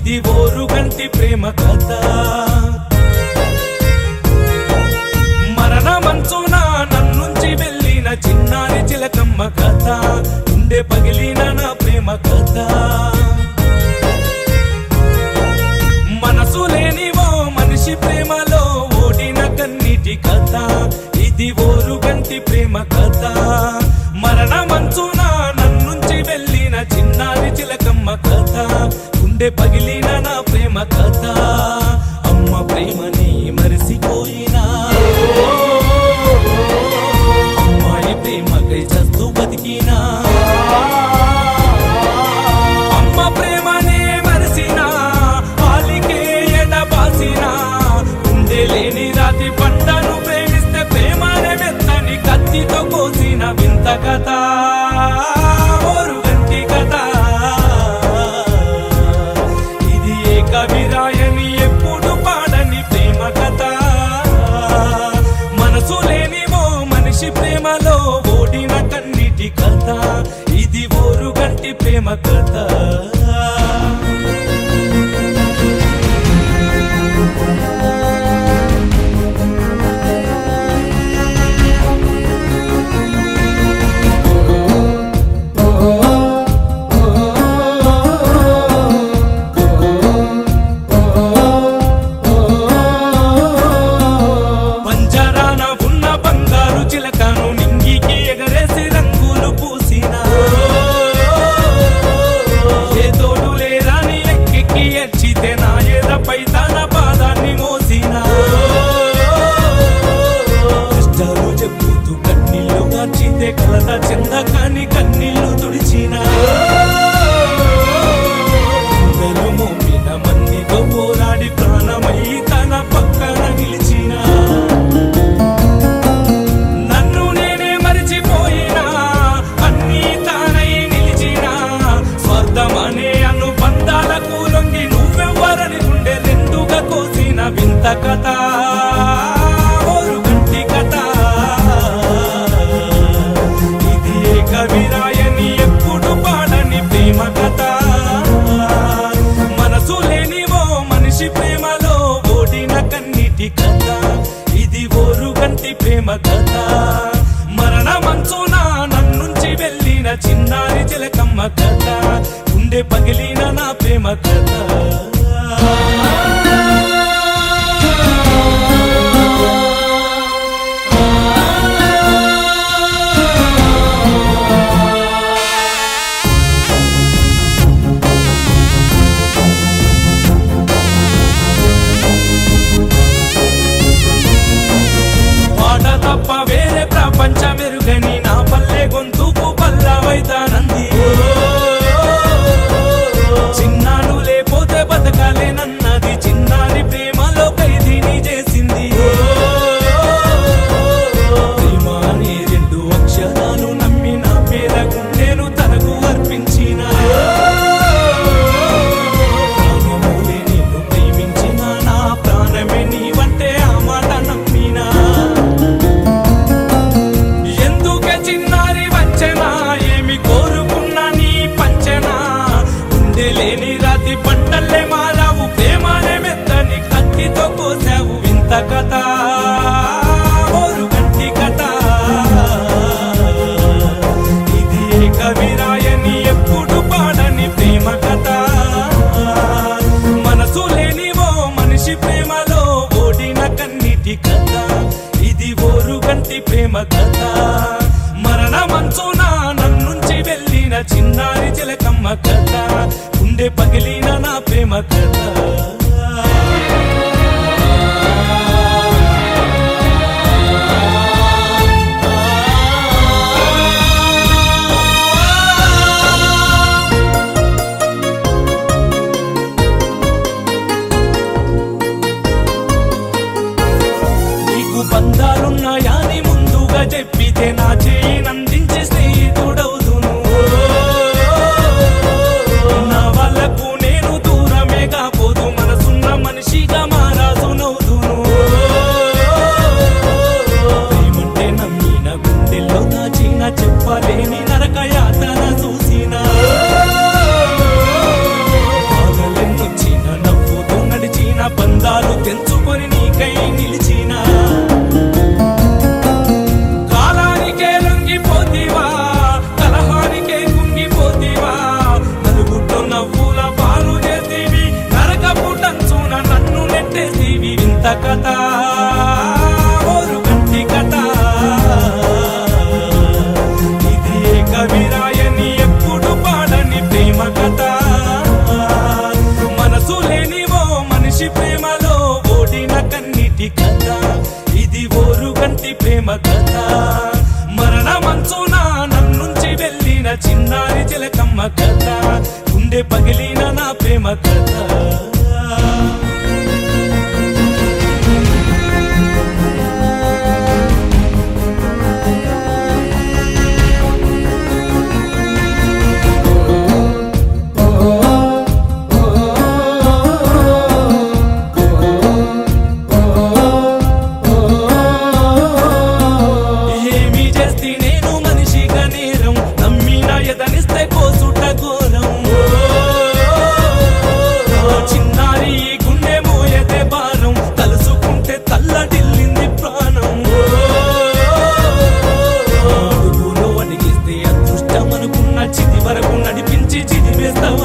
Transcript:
ఇది ఓరు గంటి ప్రేమ కథ మరణ మంచున నన్నుంచి వెళ్ళిన చిన్నారి చిలకమ్మ కథ ఉండే పగిలిన నా ప్రేమ కథ మనసు లేని ఓ మనిషి ప్రేమలో ఓడిన కన్నీటి కథ ఇది ఓరు గంటి ప్రేమ కథ మరణ మంచున నన్నుంచి వెళ్ళిన చిన్నారి చిలకమ్మ కథ గుండె పగిలిన నా ప్రేమ కథ అమ్మ ప్రేమని మరిసిపోయినా అమ్మాయి ప్రేమకై చస్తూ బతికినా అమ్మ ప్రేమనే మరసినా పాలికే ఎడబాసినా ఉండే లేని రాతి పంటను ప్రేమిస్తే ప్రేమనే మెత్తని కత్తితో కోసిన వింత కథ ఓరు గంటి కథ ఇది ఏ కవిరాయని ఎప్పుడు పాడని ప్రేమ కథ మనసు లేని ఓ మనిషి ప్రేమలో ఓడిన కన్నిటి కథ ఇది ఓరు గంటి ప్రేమ కథ పంజరాన ఉన్న బంగారు చిలకను నింగికి ఎగరేసి రంగులు పూసిన ఏ తోడు లేదని ఎక్కి ఎచ్చితే నా ఎదపై తన పాదాన్ని మోసిన కష్టాలు చెప్పుతూ కన్నీళ్లు కార్చితే కలత చెందకాని కన్నీళ్లు తుడిచిన అందరూ మోపిన మందితో పోరాడి ప్రాణమై తన పక్కన నిలిచిన నన్ను నేనే మరిచిపోయినా అన్నీ తానై నిలిచిన స్వార్థమనే అనుబంధాలకు లొంగి నువ్వెవ్వరని గుండె రెండుగా కోసిన వింత కథ ఓరు గంటి కథ ఇది ఏ కవిరాయని ఎప్పుడు పాడని ప్రేమ కథ మనసు లేని ఓ మనిషి ప్రేమలో ఓడిన కన్నీటి కథ ఇది ఓరు గంటి ప్రేమ కథ మరణ మంచున నన్నుంచి వెళ్ళిన చిన్నారి చిలకమ్మ కథ గుండె పగిలిన నా ప్రేమ కథ పాట తప్ప వేరే ప్రపంచమెరుగని నా పల్లె గొంతుకు పల్లవైతానంది చిన్నాను లేపోతే బతకాలేనన్నది చిన్నారి ప్రేమలో ఖైదీని చేసింది ప్రేమ అనే రెండు అక్షరాలు నమ్మి నా పేద గుండెను తనకు అర్పించిన ప్రాణములే నిన్ను ప్రేమించిన నా ప్రాణమే నీవంటే ఆ మాట నమ్మినా ఎందుకే చిన్నారి వంచనా ఏమి కోరుకున్నా నీ పంచనా ఉండే లేని రాతి పంటల్లే మారావు ప్రేమానే మెత్తని కత్తితో కోసావు వింత కథ ఓరు గంటి కథ ఇది ఏ కవిరాయని ఎప్పుడు పాడని ప్రేమ కథ మనసు లేని ఓ మనిషి ప్రేమలో ఓడిన కన్నీటి కథ ఇది ఓరు గంటి ప్రేమ కథ మరణ మంచున నన్నుంచి వెళ్ళిన చిన్నారి చిలకమ్మ కథ గుండె పగిలిన నా ప్రేమ కథ నీకు బంధాలున్నాయని ముందుగా చెప్పితే నా చేయి నందించి స్నేహితుడవుదును నా వాళ్ళకు నేను దూరమే కాపోదు మనసు కథ ఓరుగంటి కథ ఇది కవిరాయని ఎప్పుడు పాడని ప్రేమ కథ మనసు లేని ఓ మనిషి ప్రేమలో ఓడిన కన్నిటి కథ ఇది ఓరుగంటి ప్రేమ కథ మరణ మంచున నన్నుంచి వెళ్ళిన చిన్నారి చిలకమ్మ కథ గుండె పగిలిన నా ప్రేమ కథ ఏమి చేస్తే నేను మనిషిగా నేరం నమ్మిన ఎదనిస్తే కోసుట ఘోరం ఓ చిన్నారి ఈ గుండె మోయదే భారం తలుసుకుంటే తల్లడిల్లింది ప్రాణం అడుగులో అడిగిస్తే అదృష్టం అనుకున్న చితి వరకు నడిపించి చిదివేస్తావు